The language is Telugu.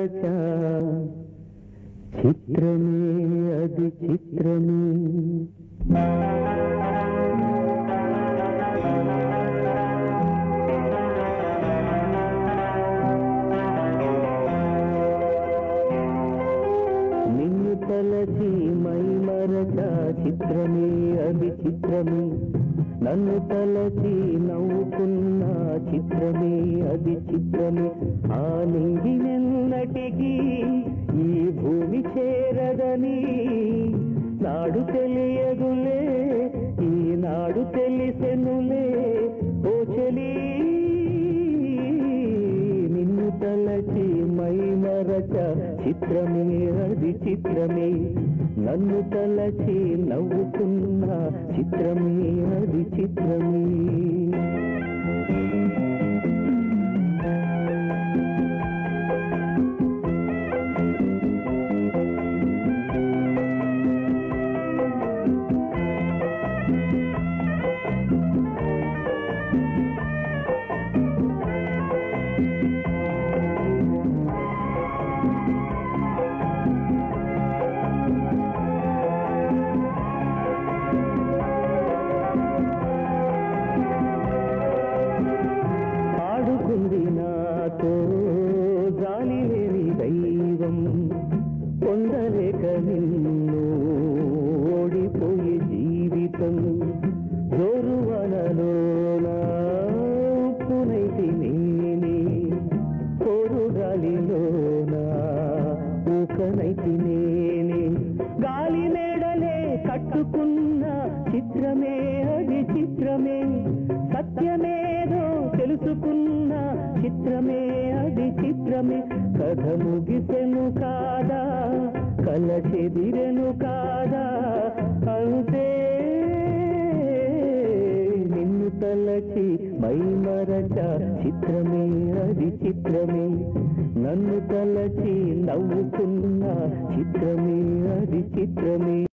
మరచా చిత్రమే అది చిత్రమే నిన్ను తలచి మై మరచ చిత్రమే అది చిత్రమే నన్ను తలచి నవ్వుకున్న చిత్రమే అది చిత్రమే ఆ నింగినెన్నటికి ఈ భూమి చేరదని నాడు తెలియదులే ఈనాడు తెలిసెనులే ఓ చెలి నిన్ను తలచి మై మరచ చిత్రమే అది చిత్రమే నన్ను తలచి నవ్వుకున్న చిత్రమే అది చిత్రమే ఆడుకుంది నాతో జాలి లేని దైవం పొందలేక నిన్ను ఓడిపోయే జీవితం జోరువనలోన ఉప్పునైతి నేనే కోరుగాలిలోన ఊకనైతి నేనే గాలి మేడలే కట్టుకున్న చిత్రమే అది చిత్రమే సత్యమేదో తెలుసుకున్న చిత్రమే అది చిత్రమే కథ ముగిసెను కాదా కల చెదిరెను కాదా అంతే నిన్ను తలచి మై మరచ చిత్రమే అది చిత్రమే నన్ను తలచి నవ్వుకున్న చిత్రమే అది చిత్రమే